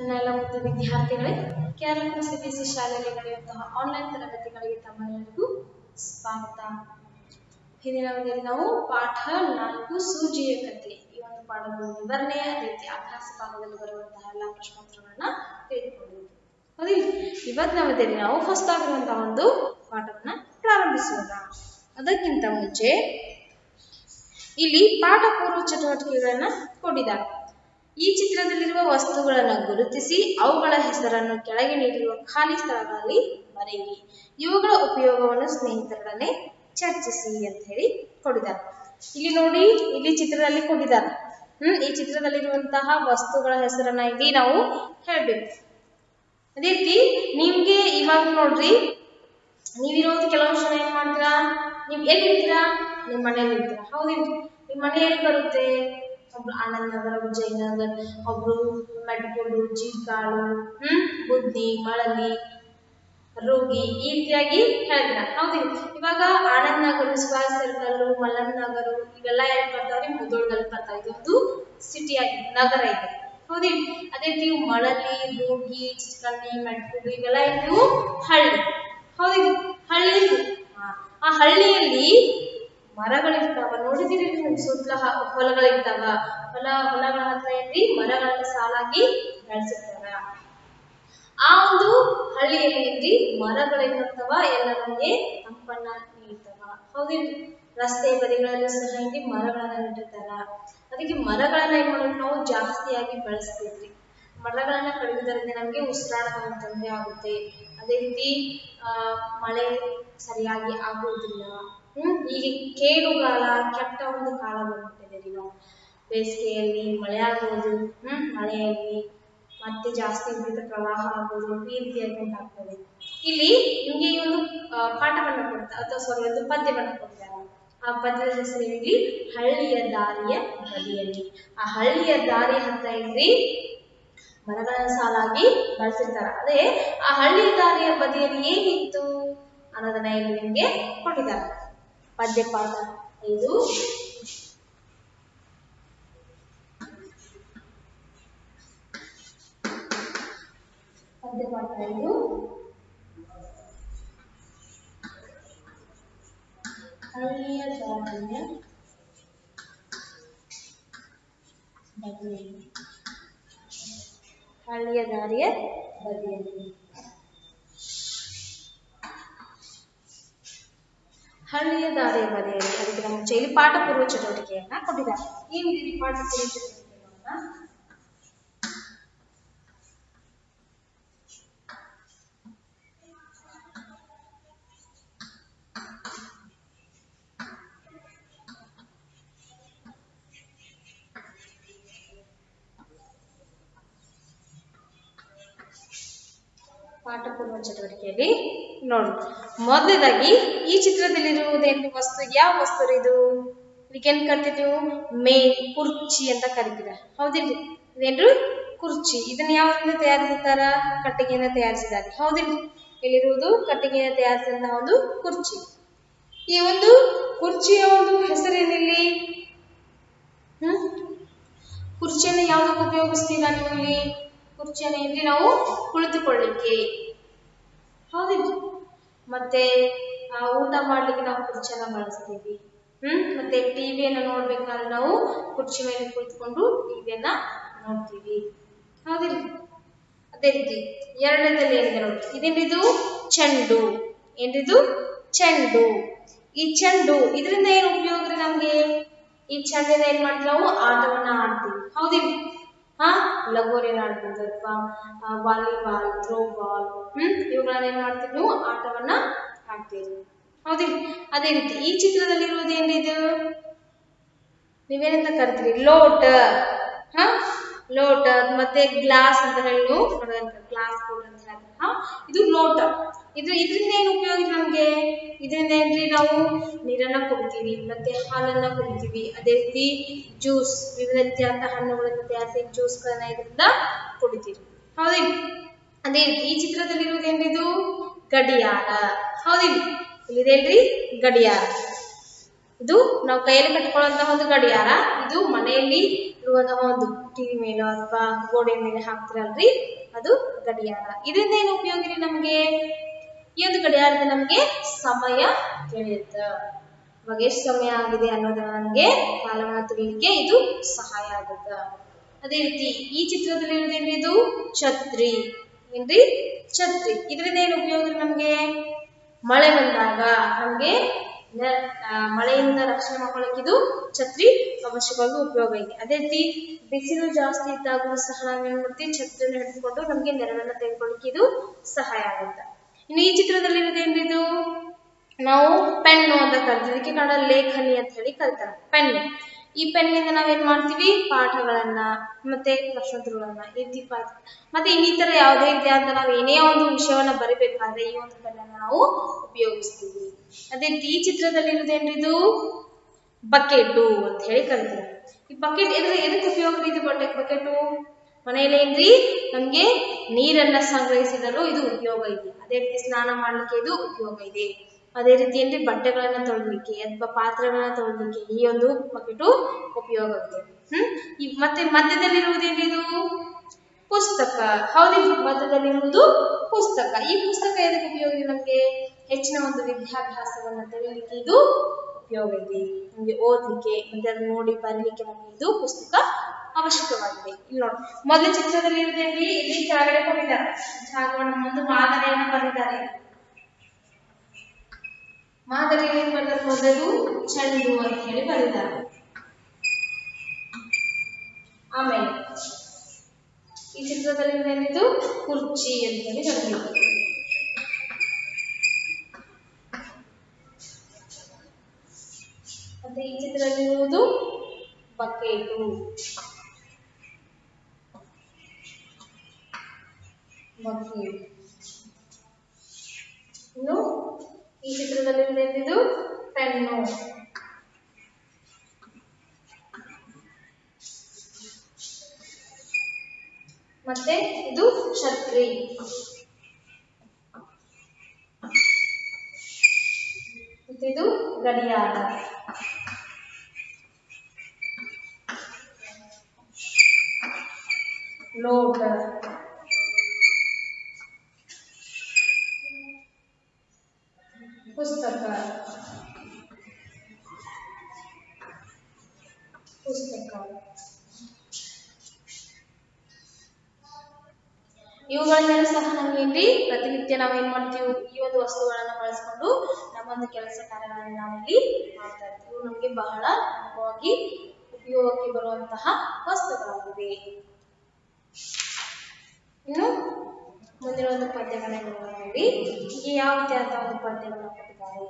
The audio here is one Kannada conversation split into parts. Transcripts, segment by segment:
ಎಲ್ಲ ಮುದ್ದು ವಿದ್ಯಾರ್ಥಿಗಳೇ ಕೇರಳ ಸಿ ಬಿ ಸಿ ಶಾಲೆಯಲ್ಲಿ ನಡೆಯುವಂತಹ ಆನ್ಲೈನ್ ತರಗತಿಗಳಿಗೆ ತಮ್ಮೆಲ್ಲರಿಗೂ ಸ್ವಾಗತ ಹಿಂದಿನ ಅವಧಿಯಲ್ಲಿ ನಾವು ಪಾಠ ನಾಲ್ಕು ಸೂಜಿಯ ಕಥೆ ಈ ಒಂದು ಪಾಠದ ವಿವರಣೆ ಅದೇ ರೀತಿ ಅಭ್ಯಾಸ ಭಾಗದಲ್ಲಿ ಬರುವಂತಹ ಎಲ್ಲ ಪ್ರಶ್ನೋತ್ತರಗಳನ್ನ ತೆಗೆದುಕೊಂಡಿದ್ವಿ ಹೌದು ಇವತ್ತಿನ ಅವಧಿಯಲ್ಲಿ ನಾವು ಹೊಸದಾಗಿರುವಂತಹ ಒಂದು ಪಾಠವನ್ನ ಪ್ರಾರಂಭಿಸೋಣ ಅದಕ್ಕಿಂತ ಮುಂಚೆ ಇಲ್ಲಿ ಪಾಠ ಪೂರ್ವ ಚಟುವಟಿಕೆಗಳನ್ನ ಕೊಟ್ಟಿದ್ದಾರೆ ಈ ಚಿತ್ರದಲ್ಲಿರುವ ವಸ್ತುಗಳನ್ನು ಗುರುತಿಸಿ ಅವುಗಳ ಹೆಸರನ್ನು ಕೆಳಗೆ ನೀಡಿರುವ ಖಾಲಿ ಸ್ಥಳಗಳಲ್ಲಿ ಬರೆಯಿರಿ ಇವುಗಳ ಉಪಯೋಗವನ್ನು ಸ್ನೇಹಿತರೊಡನೆ ಚರ್ಚಿಸಿ ಅಂತ ಹೇಳಿ ಕೊಟ್ಟಿದ್ದಾರೆ ಇಲ್ಲಿ ನೋಡಿ ಇಲ್ಲಿ ಚಿತ್ರದಲ್ಲಿ ಕೊಟ್ಟಿದ್ದಾರೆ ಹ್ಮ್ ಈ ಚಿತ್ರದಲ್ಲಿರುವಂತಹ ವಸ್ತುಗಳ ಹೆಸರನ್ನ ಇಲ್ಲಿ ನಾವು ಹೇಳ್ಬೇಕು ಅದೇ ರೀತಿ ನಿಮ್ಗೆ ಇವಾಗ ನೋಡ್ರಿ ನೀವಿರೋದು ಕೆಲವೊಂದು ಜನ ಏನ್ ಮಾಡ್ತೀರಾ ನೀವ್ ಎಲ್ಲಿರ್ತೀರಾ ನಿಮ್ ಮನೇಲಿ ಇರ್ತೀರಾ ಹೌದೇನ್ರಿ ನಿಮ್ ಮನೆ ಎಲ್ಲಿ ಬರುತ್ತೆ ಒಬ್ರು ಆನಂದ್ ನಗರ ವಿಜಯನಗರ್ ಒಬ್ರು ಮೆಟ್ಗೋಡು ಜೀರ್ಕಾಡು ಹ್ಮ್ ಬುದ್ಧಿ ಮಳಲಿ ರೋಗಿ ಈ ರೀತಿಯಾಗಿ ಹೇಳಿದ್ರ ಹೌದಿ ಇವಾಗ ಆನಂದ್ ನಗರ ಸುಭಾಷ್ ಸರ್ಕಲ್ ಮಲ್ಲನ್ ನಗರ ಇವೆಲ್ಲ ಏನ್ ಬರ್ತಾವ್ರಿ ಮುದೋಳದಲ್ಲಿ ಬರ್ತಾವ ಇದೊಂದು ಸಿಟಿ ಆಗಿದೆ ನಗರ ಇದೆ ಹೌದಿ ಅದೇ ರೀತಿ ಮಳಲಿ ರೋಗಿ ಚಿಕ್ಕಳ್ಳಿ ಮೆಟ್ಗೋಡು ಇವೆಲ್ಲ ಇವು ಹಳ್ಳಿ ಹೌದಿ ಹಳ್ಳಿ ಇದು. ಹಾ. ಆ ಹಳ್ಳಿಯಲ್ಲಿ ಮರಗಳಿರ್ತಾವ ನೋಡಿದಿರಿ ನೀವು ಸುತ್ತಲ ಹ- ಹೊಲಗಳಿರ್ತಾವ ಹೊಲ ಹೊಲಗಳ ಹತ್ರ ಏನ್ರಿ ಮರಗಳನ್ನ ಸಾಲಾಗಿ ಬೆಳೆಸಿರ್ತಾರ ಆ ಒಂದು ಹಳ್ಳಿಯಲ್ಲಿ ಏನ್ರಿ ಮರಗಳೇನಿರ್ತಾವ ಎಲ್ಲ ನಮಗೆ ತಂಪನ್ನ ನೀಡ್ತಾವ ಹೌದಿಲ್ರಿ ರಸ್ತೆ ಬದಿಗಳಲ್ಲಿ ಸಹ ಏನ್ರಿ ಮರಗಳನ್ನ ನೆಟ್ಟಿರ್ತಾರ ಅದಕ್ಕೆ ಮರಗಳನ್ನ ಏನ್ ಮಾಡೋದು ನಾವು ಜಾಸ್ತಿಯಾಗಿ ಬೆಳೆಸ್ಬೇಕ್ರಿ ಮರಗಳನ್ನ ಕಡಿಯುವುದರಿಂದ ನಮಗೆ ಉಸಿರಾಡದ ಒಂದು ತೊಂದರೆ ಆಗುತ್ತೆ ಅದೇ ರೀತಿ ಆ ಮಳೆ ಸರಿಯಾಗಿ ಆಗುವುದಿಲ್ಲ ಹ್ಮ್ ಈಗ ಕೇಡುಗಾಲ ಕೆಟ್ಟ ಒಂದು ಕಾಲ ಬಂದ್ಬಿಟ್ಟಿದೆ ರೀ ಇವಾಗ ಬೇಸಿಗೆಯಲ್ಲಿ ಮಳೆ ಆಗೋದು ಹ್ಮ್ ಮಳೆಯಲ್ಲಿ ಮತ್ತೆ ಜಾಸ್ತಿ ವಿಪರೀತ ಪ್ರವಾಹ ಆಗೋದು ಈ ರೀತಿಯಾಗಿ ಉಂಟಾಗ್ತದೆ ಇಲ್ಲಿ ನಿಮ್ಗೆ ಈ ಒಂದು ಆ, ಪಾಠವನ್ನ ಕೊಡ್ತಾರೆ ಅಥವಾ ಸಾರಿ ಒಂದು ಪದ್ಯವನ್ನ ಕೊಡ್ತಾರೆ ಆ ಪದ್ಯದ ಹೆಸರು ಇಲ್ಲಿ ಹಳ್ಳಿಯ ದಾರಿಯ ಬದಿಯಲ್ಲಿ ಆ ಹಳ್ಳಿಯ ದಾರಿಯ ಹತ್ತ ಏನ್ರಿ ಮರಗಳನ್ನ ಸಾಲಾಗಿ ಬಳಸಿರ್ತಾರ ಅದೇ ಆ ಹಳ್ಳಿ ದಾರಿಯ ಬದಿಯಲ್ಲಿ ಏನಿತ್ತು ಅನ್ನೋದನ್ನ ಇಲ್ಲಿ ನಿಮ್ಗೆ ಕೊಟ್ಟಿದ್ದಾರೆ ಪದ್ಯ ಪಾಠ ಐದು ಪದ್ಯ ಪಾಠ ಐದು ಹಳ್ಳಿಯ ದಾರಿಯ ಬದಿಯಲ್ಲಿ ಹಳ್ಳಿಯ ದಾರಿಯ ಬದಿಯಲ್ಲಿ ಹಳ್ಳಿಯ ದಾರಿಯ ಬದಿಯಲ್ಲಿ ಅದಕ್ಕೆ ನಮ್ಮ ಮುಂಚೆ ಪಾಠ ಪೂರ್ವ ಚಟುವಟಿಕೆಯನ್ನ ಕೊಟ್ಟಿದ್ದಾರೆ ಏನಿದೆ ಈ ಪಾಠ ಪೂರ್ವ ಚಟುವಟಿಕೆ ನೋಡೋಣ ಪಾಠ ಪೂರ್ವ ಚಟುವಟಿಕೆಯಲ್ಲಿ ನೋಡಿ ಮೊದಲದಾಗಿ ಈ ಚಿತ್ರದಲ್ಲಿರುವುದೇನು ವಸ್ತು ಯಾವ ವಸ್ತು ರೀ ಇದು ಇದಕ್ಕೇನ್ ಕರಿತೀವಿ ನೀವು ಮೇ ಕುರ್ಚಿ ಅಂತ ಕರಿತೀರ ಹೌದಿಲ್ರಿ ಇದೇನ್ರಿ ಕುರ್ಚಿ ಇದನ್ನ ಯಾವ್ದ್ರಿಂದ ತಯಾರಿಸಿರ್ತಾರ ಕಟ್ಟಿಗೆಯಿಂದ ತಯಾರಿಸಿದ್ದಾರೆ ಹೌದಿಲ್ರಿ ಇಲ್ಲಿರುವುದು ಕಟ್ಟಿಗೆಯಿಂದ ತಯಾರಿಸಿದಂತಹ ಒಂದು ಕುರ್ಚಿ ಈ ಒಂದು ಕುರ್ಚಿಯ ಒಂದು ಹೆಸರೇನಿಲ್ಲಿ ಹ್ಮ್ ಕುರ್ಚಿಯನ್ನು ಯಾವ್ದಕ್ಕೆ ಉಪಯೋಗಿಸ್ತೀರಾ ನೀವು ಇಲ್ಲಿ ಕುರ್ಚಿಯನ್ನು ಏನ್ರಿ ನಾವು ಕುಳಿತುಕೊಳ್ಳಿಕ್ಕೆ ಹೌದಿಲ್ರಿ ಮತ್ತೆ ಆ, ಊಟ ಮಾಡ್ಲಿಕ್ಕೆ ನಾವು ಕುರ್ಚಿಯನ್ನ ಬಳಸ್ತೀವಿ ಹ್ಮ್ ಮತ್ತೆ ಟಿವಿಯನ್ನ ನೋಡ್ಬೇಕಾದ್ರೆ ನಾವು ಕುರ್ಚಿ ಮೇಲೆ ಕುಳಿತುಕೊಂಡು ಟಿವಿಯನ್ನ ನೋಡ್ತೀವಿ ಹೌದಿಲ್ರಿ ಅದೇ ರೀತಿ ಎರಡನೇದಲ್ಲಿ ಏನಿದೆ ನೋಡಿ ಇದೇನಿದು ಚೆಂಡು ಏನ್ರಿದು ಚೆಂಡು ಈ ಚೆಂಡು ಇದರಿಂದ ಏನು ಉಪಯೋಗ ರೀ ನಮ್ಗೆ ಈ ಚೆಂಡಿಂದ ಏನ್ ಮಾಡ್ತೀವಿ ನಾವು ಆಟವನ್ನ ಆಡ್ತೀವಿ ಹೌದಿಲ್ರಿ ಹಾ ಲಗೋರಿಯನ್ನ ಆಡ್ಬೋದು ಅಥವಾ ವಾಲಿಬಾಲ್ ಥ್ರೋ ಬಾಲ್ ಹ್ಮ್ ಇವುಗಳನ್ನ ಏನ್ ಮಾಡ್ತೀವಿ ನೀವು ಆಟವನ್ನ ಆಡ್ತೀವಿ ಹೌದಿಲ್ಲ ಅದೇ ರೀತಿ ಈ ಚಿತ್ರದಲ್ಲಿರುವುದು ಏನಿದು ನೀವೇನಂತ ಕರಿತೀರಿ ಲೋಟ ಹಾ ಲೋಟ ಮತ್ತೆ ಗ್ಲಾಸ್ ಅಂತ ಹೇಳಿ ನೀವು ಗ್ಲಾಸ್ ಲೋಟ ಅಂತ ಹೇಳ್ತಾರೆ ಹಾ ಇದು ಲೋಟ ಇದು ಇದರಿಂದ ಏನು ಉಪಯೋಗ ನಮ್ಗೆ ಇದರಿಂದ ಏನ್ರಿ ನಾವು ನೀರನ್ನ ಕುಡಿತೀವಿ ಮತ್ತೆ ಹಾಲನ್ನ ಕುಡಿತೀವಿ ಅದೇ ರೀತಿ ಜ್ಯೂಸ್ ವಿವಿಧ ರೀತಿಯಾದ ಹಣ್ಣುಗಳಿಂದ ತಯಾರಿಸಿ ಜ್ಯೂಸ್ಗಳನ್ನ ಇದರಿಂದ ಕುಡಿತೀವಿ ಹೌದಿಲ್ಲ ಅದೇ ರೀತಿ ಈ ಚಿತ್ರದಲ್ಲಿರುವುದು ಏನ್ರಿದು ಗಡಿಯಾರ ಹೌದಿಲ್ಲ ಇಲ್ಲಿದೇನ್ರಿ ಗಡಿಯಾರ ಇದು ನಾವು ಕೈಯಲ್ಲಿ ಕಟ್ಕೊಳ್ಳುವಂತಹ ಒಂದು ಗಡಿಯಾರ ಇದು ಮನೆಯಲ್ಲಿ ಇರುವಂತಹ ಒಂದು ಟಿವಿ ಮೇಲೆ ಅಥವಾ ಗೋಡೆ ಮೇಲೆ ಹಾಕ್ತಿರಲ್ರಿ ಅದು ಗಡಿಯಾರ ಇದರಿಂದ ಏನು ಉಪಯೋಗ ರೀ ನಮಗೆ ಈ ಒಂದು ಗಡಿಯಾರದಿಂದ ನಮಗೆ ಸಮಯ ತಿಳಿಯುತ್ತೆ ಇವಾಗ ಎಷ್ಟು ಸಮಯ ಆಗಿದೆ ಅನ್ನೋದನ್ನ ನಮಗೆ ಕಾಲಮಾನ ತಿಳಿಲಿಕ್ಕೆ ಇದು ಸಹಾಯ ಆಗುತ್ತೆ ಅದೇ ರೀತಿ ಈ ಚಿತ್ರದಲ್ಲಿ ಇರೋದೇನ್ರಿ ಇದು ಛತ್ರಿ ಏನ್ರಿ ಛತ್ರಿ ಇದರಿಂದ ಏನು ಉಪಯೋಗ ರೀ ನಮ್ಗೆ ಮಳೆ ಬಂದಾಗ ನಮ್ಗೆ ನ- ಆ, ಮಳೆಯಿಂದ ರಕ್ಷಣೆ ಮಾಡ್ಕೊಳ್ಳಿಕ್ಕೆ ಇದು ಛತ್ರಿ ಅವಶ್ಯಕವಾಗಿ ಉಪಯೋಗ ಇದೆ ಅದೇ ರೀತಿ ಬಿಸಿಲು ಜಾಸ್ತಿ ಇದ್ದಾಗ ಸಹ ನಾವು ಏನ್ ಮಾಡ್ತೀವಿ ಛತ್ರಿಯನ್ನು ಹಿಡಿದುಕೊಂಡು ನಮ್ಗೆ ನೆರಳನ್ನ ತೆಗೆದುಕೊಳ್ಳಿಕ್ಕೆ ಇದು ಸಹಾಯ ಆಗುತ್ತೆ ಇನ್ನು ಈ ಚಿತ್ರದಲ್ಲಿ ಇರೋದೇನ್ರಿ ಇದು ನಾವು ಪೆನ್ನು ಅಂತ ಕರಿತೀವಿ ಇದಕ್ಕೆ ಕನ್ನಡ ಲೇಖನಿ ಅಂತ ಹೇಳಿ ಕರಿತಾರೆ ಪೆನ್ ಈ ಪೆನ್ನಿಂದ ನಾವೇನ್ ಮಾಡ್ತೀವಿ ಪಾಠಗಳನ್ನ ಮತ್ತೆ ಪ್ರಶ್ನೋತ್ತರಗಳನ್ನ ಈ ರೀತಿ ಪಾಠ ಮತ್ತೆ ಇನ್ನಿತರ ಯಾವುದೇ ರೀತಿಯಾದ ನಾವು ಏನೇ ಒಂದು ವಿಷಯವನ್ನ ಬರಿಬೇಕಾದ್ರೆ ಈ ಒಂದು ಪೆನ್ನನ್ನು ನಾವು ಉಪಯೋಗಿಸ್ತೀವಿ ಅದೇ ರೀತಿ ಈ ಚಿತ್ರದಲ್ಲಿ ಇರೋದೇನ್ರಿ ಇದು ಬಕೆಟು ಅಂತ ಹೇಳಿ ಕರಿತೀವಿ ಈ ಬಕೆಟ್ ಎದ್ರ ಎದಕ್ಕೆ ಉಪಯೋಗ ಇದು ಬಕೆಟ್ ಬಕೆಟು ಮನೆಯಲ್ಲಿ ಏನ್ರಿ ನಮ್ಗೆ ನೀರನ್ನ ಸಂಗ್ರಹಿಸಿಡಲು ಇದು ಉಪಯೋಗ ಇದೆ ಅದೇ ರೀತಿ ಸ್ನಾನ ಮಾಡ್ಲಿಕ್ಕೆ ಇದು ಉಪಯೋಗ ಇದೆ ಅದೇ ರೀತಿ ಏನ್ರಿ ಬಟ್ಟೆಗಳನ್ನ ತೊಳಿಲಿಕ್ಕೆ ಅಥವಾ ಪಾತ್ರೆಗಳನ್ನ ತೊಳಿಲಿಕ್ಕೆ ಈ ಒಂದು ಬಕೆಟು ಉಪಯೋಗವಿದೆ ಹ್ಮ್ ಈ ಮತ್ತೆ ಮಧ್ಯದಲ್ಲಿರುವುದೇನ್ರಿ ಇದು ಪುಸ್ತಕ ಹೌದು ಮಧ್ಯದಲ್ಲಿರುವುದು ಪುಸ್ತಕ ಈ ಪುಸ್ತಕ ಎದಕ್ಕೆ ಉಪಯೋಗ ಇದೆ ನಮ್ಗೆ ಹೆಚ್ಚಿನ ಒಂದು ವಿದ್ಯಾಭ್ಯಾಸವನ್ನ ತಿಳಿಲಿಕ್ಕೆ ಇದು ಉಪಯೋಗ ಇದೆ ನಮ್ಗೆ ಓದ್ಲಿಕ್ಕೆ ಮತ್ತೆ ಅದನ್ನ ನೋಡಿ ಬರೀಲಿಕ್ಕೆ ನಮ್ಗೆ ಇದು ಪುಸ್ತಕ ಅವಶ್ಯಕವಾಗಿದೆ ಇಲ್ಲಿ ನೋಡಿ ಮೊದಲ ಚಿತ್ರದಲ್ಲಿ ಇರುವುದೇನ್ರಿ ಇಲ್ಲಿ ಕೆಳಗಡೆ ಕೊಟ್ಟಿದ್ದಾರೆ ಜಾಗವನ್ನು ಒಂದು ಮಾದರಿಯನ್ನು ಬರೆದಿದ್ದಾರೆ ಮಾದರಿ ಏನ್ ಬರೆದ ಮೊದಲು ಚೆಂಡು ಅಂತ ಹೇಳಿ ಬರೆದಿದ್ದಾರೆ ಆಮೇಲೆ ಈ ಚಿತ್ರದಲ್ಲಿ ಏನಿದು ಕುರ್ಚಿ ಅಂತ ಹೇಳಿ ಬರೆದಿದ್ದಾರೆ ಮತ್ತೆ ಈ ಚಿತ್ರದಲ್ಲಿರುವುದು ಬಕೆಟು ಬಕೆಟ್ ಇನ್ನು ಈ ಚಿತ್ರದಲ್ಲಿ ಏನಿದು ಪೆನ್ನು ಮತ್ತೆ ಇದು ಛತ್ರಿ ಮತ್ತೆ ಇದು ಗಡಿಯಾರ ಲೋಟ ಪುಸ್ತಕ ಪುಸ್ತಕ ಇವುಗಳನ್ನೆಲ್ಲ ಸಹ ನಮ್ಗೇನ್ರಿ ಪ್ರತಿನಿತ್ಯ ನಾವೇನ್ ಮಾಡ್ತೀವಿ ಈ ಒಂದು ವಸ್ತುಗಳನ್ನ ಬಳಸ್ಕೊಂಡು ನಮ್ಮ ಒಂದು ಕೆಲಸ ಕಾರ್ಯಗಳನ್ನ ನಾವಿಲ್ಲಿ ಮಾಡ್ತಾ ಇರ್ತೀವಿ ಇವು ನಮ್ಗೆ ಬಹಳ ಮುಖ್ಯವಾಗಿ ಉಪಯೋಗಕ್ಕೆ ಬರುವಂತಹ ವಸ್ತುಗಳಾಗಿವೆ ಇನ್ನು ಮುಂದಿನ ಒಂದು ಪದ್ಯಗಳನ್ನ ನೋಡೋಣ ನೋಡಿ ಹೀಗೆ ಯಾವ ರೀತಿಯಾದ ಒಂದು ಪದ್ಯಗಳನ್ನ ಕೊಟ್ಟಿದ್ದಾರೆ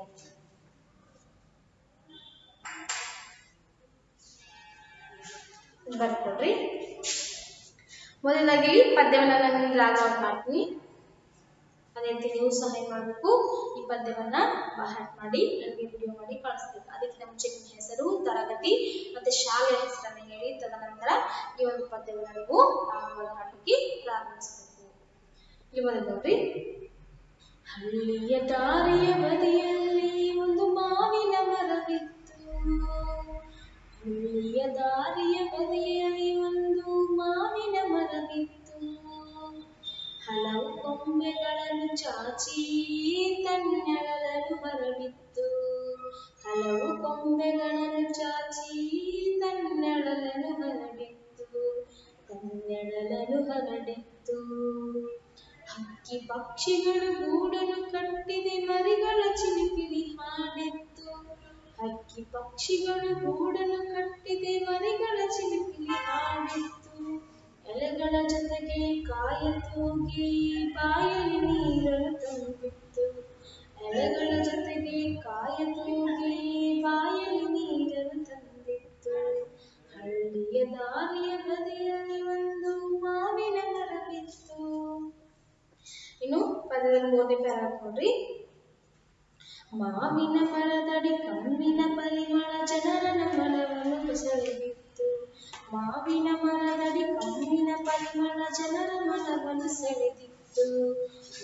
ಬರ್ಕೊಡ್ರಿ ಮೊದಲಾಗಿ ಪದ್ಯವನ್ನ ನಾನು ಲಾಗ್ ಔಟ್ ಮಾಡ್ತೀನಿ ಅದೇ ರೀತಿ ನೀವು ಸಹ ಏನ್ ಮಾಡ್ಬೇಕು ಈ ಪದ್ಯವನ್ನ ಬಹಾಟ್ ಮಾಡಿ ನನಗೆ ವಿಡಿಯೋ ಮಾಡಿ ಕಳಿಸ್ಬೇಕು ಅದಕ್ಕೆ ಮುಂಚೆ ನಿಮ್ಮ ಹೆಸರು ತರಗತಿ ಮತ್ತೆ ಶಾಲೆಯ ಹೆಸರನ್ನ ಹೇಳಿ ತದನಂತರ ಈ ಒಂದು ಪದ್ಯವನ್ನ ನೀವು ಲಾಗ್ ಹಾಕಿ ಪ್ರಾರಂಭಿಸಬೇಕು ಇಲ್ಲಿ ಮೊದಲು ನೋಡ್ರಿ ಹಳ್ಳಿಯ ದಾರಿಯ ಬದಿಯಲ್ಲಿ ಒಂದು ಮಾವಿನ ಮರವಿತ್ತು ಹಳ್ಳಿಯ ದಾರಿಯ ಬದಿಯಲ್ಲಿ ಒಂದು ಮಾವಿನ ಮರವಿತ್ತು ಹಲವು ಕೊಂಬೆಗಳನ್ನು ಚಾಚಿ ತನ್ನೆಳಲನ್ನು ಹೊರಬಿತ್ತು ಹಲವು ಕೊಂಬೆಗಳನ್ನು ಚಾಚಿ ತನ್ನೆಳಲನ್ನು ಹೊರಬಿತ್ತು ತನ್ನೆಳಲನ್ನು ಹೊರಡಿತ್ತು ಹಕ್ಕಿ ಪಕ್ಷಿಗಳು ಗೂಡನ್ನು ಕಟ್ಟಿದೆ ಮರಿಗಳ ಚಿಲಿಪಿಲಿ ಹಾಡಿತ್ತು ಹಕ್ಕಿ ಪಕ್ಷಿಗಳು ಗೂಡನ್ನು ಕಟ್ಟಿದೆ ಮರಿಗಳ ಚಿಲಿಪಿಲಿ ಹಾಡಿತ್ತು ಎಲೆಗಳ ಜೊತೆಗೆ ಕಾಯ ತೂಗಿ ಬಾಯಲ್ಲಿ ನೀರನ್ನು ತುಂಬಿತ್ತು ಎಲೆಗಳ ಜೊತೆಗೆ ಕಾಯ ತೂಗಿ ಬಾಯಲ್ಲಿ ನೀರನ್ನು ತಂದಿತ್ತು ಹಳ್ಳಿಯ ದಾರಿಯ ಬದಿಯಲ್ಲಿ ಒಂದು ಮಾವಿನ ಮರವಿತ್ತು ಇನ್ನು ಪದದಲ್ಲಿ ಮೂರನೇ ಪ್ಯಾರ ನೋಡ್ರಿ ಮಾವಿನ ಮರದಡಿ ಕಣ್ಣಿನ ಪರಿಮಳ ಜನರನ ಮನವನ್ನು ಸೆಳೆದಿತ್ತು ಮಾವಿನ ಮರದಡಿ ಕಣ್ಣಿನ ಪರಿಮಳ ಜನರ ಮನವನ್ನು ಸೆಳೆದಿತ್ತು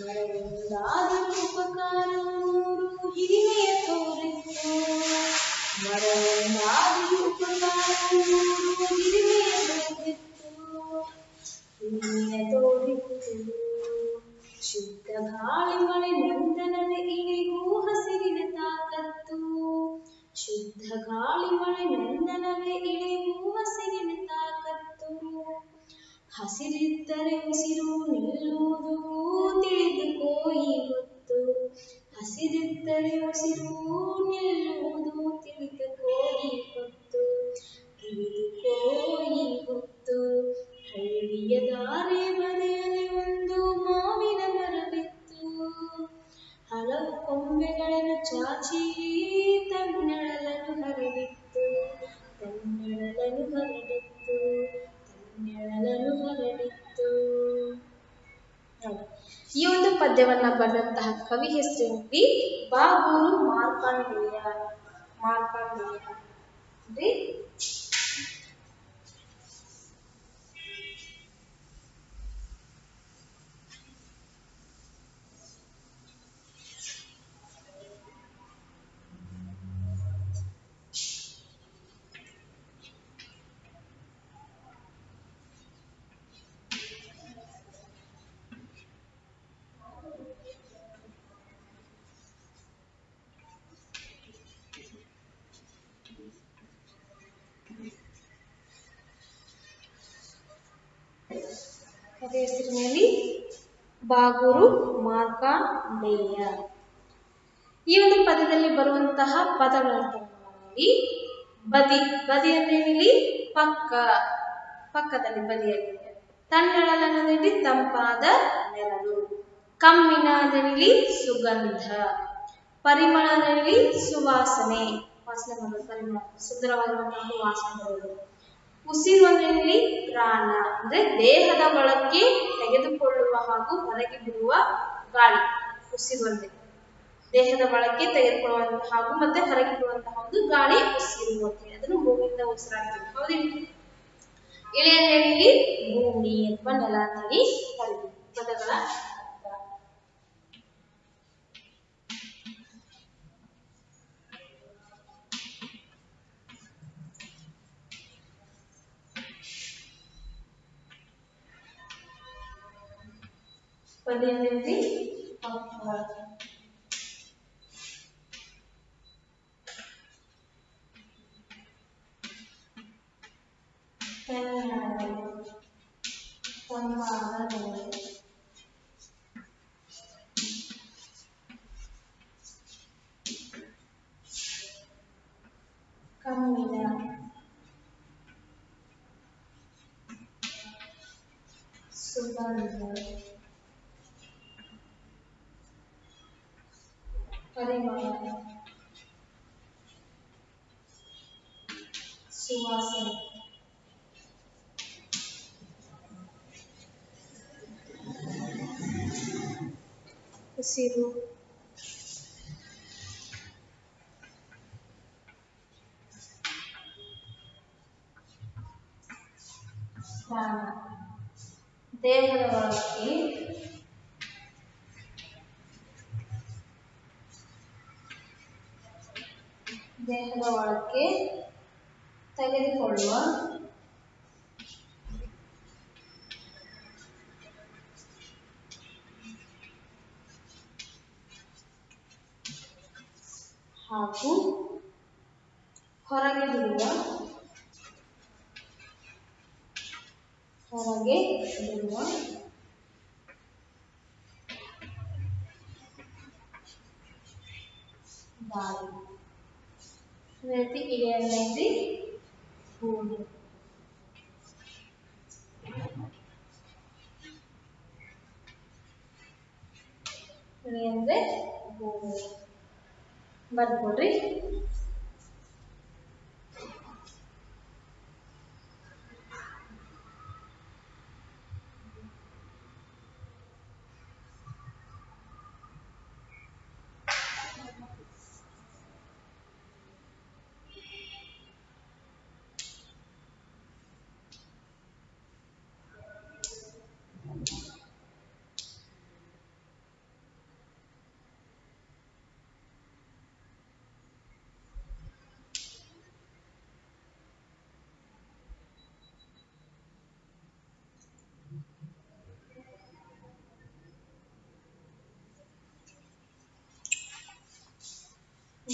ಮರವೊಂದಾದರೂ ಉಪಕಾರವು ನೂರು ಹಿರಿಮೆಯ ತೋರಿತ್ತು ಮರಳಾದಿ ಉಪಕಾರವು ಗಿರಿಮೆಯಲ್ಲಿತ್ತು ಪುಣ್ಯ ತೋರಿತ್ತು ಶುದ್ಧ ಗಾಳಿ ಮಳೆ ನಂದನದ ಇಳಿಗೂ ಹಸಿರಿನ ತಾಕತ್ತು ಶುದ್ಧ ಗಾಳಿ ಮಳೆ ನಂದನವೇ ಇಳಿಗೂ ಹಸಿರಿನ ತಾಕತ್ತು ಹಸಿರಿದ್ದರೆ ಉಸಿರು ನಿಲ್ಲುವುದು ತಿಳಿದುಕೋ ಈ ಹೊತ್ತು ಹಸಿರಿದ್ದರೆ ಉಸಿರು ನಿಲ್ಲುವುದು ತಿಳಿದುಕೋ ಈ ಹೊತ್ತು ತಿಳಿದುಕೋ ಈ ಹೊತ್ತು ಹಳ್ಳಿಯ ದಾರಿ ಬದಿಯಲ್ಲಿ ಒಂದು ಮಾವಿನ ಮರವಿತ್ತು ಹಲವು ಕೊಂಬೆಗಳನ್ನು ಚಾಚಿ ತನ್ನೆಳಲನ್ನು ಹರಡಿತ್ತು ತನ್ನೆಳಲನ್ನು ಹರಡಿತ್ತು ತನ್ನೆಳಲನ್ನು ಹರಡಿತ್ತು ನೋಡಿ. ಈ ಒಂದು ಪದ್ಯವನ್ನ ಬರೆದಂತಹ ಕವಿ ಹೆಸರು ವಿ ಬಾಗೂರು ಮಾರ್ಕಂಡೇಯ ಮಾರ್ಕಂಡೇಯ ಅಂದ್ರೆ ಕಥೆ ಹೆಸರಿನಲ್ಲಿ ಬಾಗೂರು ಮಾರ್ಕಂಡೇಯ ಈ ಒಂದು ಪದದಲ್ಲಿ ಬರುವಂತಹ ಪದಗಳನ್ನು ನೋಡಿ ಬದಿ ಬದಿ ಅಂದ್ರೆ ಏನಿಲ್ಲಿ ಪಕ್ಕ ಪಕ್ಕದಲ್ಲಿ ಬದಿಯಾಗಿದೆ ತಣ್ಣಳಲನ್ನದಲ್ಲಿ ತಂಪಾದ ನೆರಳು ಕಮ್ಮಿನ ಅದರಲ್ಲಿ ಸುಗಂಧ ಪರಿಮಳ ಅದರಲ್ಲಿ ಸುವಾಸನೆ ವಾಸನೆ ಮಾಡೋದು ಪರಿಮಳ ಸುಂದರವಾಗಿರುವಂತಹ ಒಂದು ವಾಸನೆ ಬರೋದು ಉಸಿರು ಅಂದ್ರೆ ಪ್ರಾಣ ಅಂದ್ರೆ ದೇಹದ ಒಳಕ್ಕೆ ತೆಗೆದುಕೊಳ್ಳುವ ಹಾಗೂ ಹೊರಗೆ ಬಿಡುವ ಗಾಳಿ ಉಸಿರು ಅಂದ್ರೆ ದೇಹದ ಒಳಕ್ಕೆ ತೆಗೆದುಕೊಳ್ಳುವಂತಹ ಹಾಗೂ ಮತ್ತೆ ಹೊರಗೆ ಬಿಡುವಂತಹ ಒಂದು ಗಾಳಿ ಉಸಿರು ಅಂತ ಅದನ್ನು ಭೂಮಿಯಿಂದ ಉಸಿರಾಡ್ತೀವಿ ಹೌದಿಲ್ಲ ಇಳೆ ಅಂದ್ರೆ ಭೂಮಿ ಅಥವಾ ನೆಲ ಅಂತೇಳಿ ಕರೀತೀವಿ ಪದಗಳ ಅರ್ಥ ಪದ್ಯ ಅಂದ್ರೆ ಪಕ್ಕ ಕನ್ನಡ ತಂಪಾದ ನೆಲೆ. ಕಮ್ಮಿನ ಸುಗಂಧ ಪರಿಮಳ ಸುವಾಸನೆ ಉಸಿರು ಪ್ರಾಣ ದೇಹದ ಒಳಕ್ಕೆ ದೇಹದ ಒಳಕ್ಕೆ ತೆಗೆದುಕೊಳ್ಳುವ ಹಾಗೂ ಹೊರಗೆ ಬಿಡುವ ಹೊರಗೆ ಬಿಡುವ ಗಾಳಿ ಅದೇ ರೀತಿ ಇಳೆಯಲ್ಲಿ ಭೂಮಿ ಇಳೆ ಅಂದ್ರೆ ಭೂಮಿ ಬರ್ಕೊಡ್ರಿ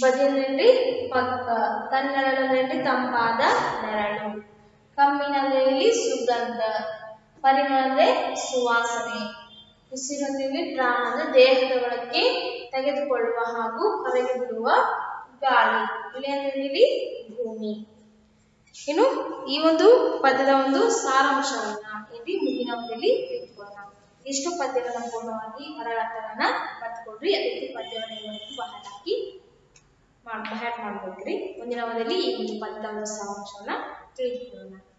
ಬದಿಯಲ್ಲಿ ಪಕ್ಕ ಕನ್ನಡದಲ್ಲಿ ತಂಪಾದ ನೆರಳು ಕಮ್ಮಿನಲ್ಲಿ ಸುಗಂಧ ಪರಿಮಳದಲ್ಲಿ ಸುವಾಸನೆ ಉಸಿರಿನಲ್ಲಿ ಪ್ರಾಣ ಅಂದ್ರೆ ದೇಹದ ಒಳಗೆ ತೆಗೆದುಕೊಳ್ಳುವ ಹಾಗೂ ಹೊರಗೆ ಬಿಡುವ ಗಾಳಿ ಇಳೆಯಲ್ಲಿ ಭೂಮಿ ಇನ್ನು ಈ ಒಂದು ಪದ್ಯದ ಒಂದು ಸಾರಾಂಶವನ್ನ ಇಲ್ಲಿ ಮುಂದಿನ ಒಂದಲ್ಲಿ ತಿಳ್ಕೊಳ್ಳೋಣ ಇಷ್ಟು ಪದ್ಯಗಳನ್ನ ಪೂರ್ಣವಾಗಿ ಹೊರ ಅರ್ಥವನ್ನ ಬರ್ತ್ಕೊಡ್ರಿ ಅದೇ ರೀತಿ ಪದ್ಯವನ್ನು ಇವತ್ತು ಬಹಳ ಹಾಕಿ ಮಾಡ್ ಹ್ಯಾಟ್ ಮಾಡ್ಬೇಕ್ರಿ ಮುಂದಿನ ಒಂದಲ್ಲಿ ಈ ಒಂದು ಪದ್ಯದ ಒಂದು ಸಾರಾಂಶವನ್ನ ತಿಳಿದುಕೊಳ್ಳೋಣ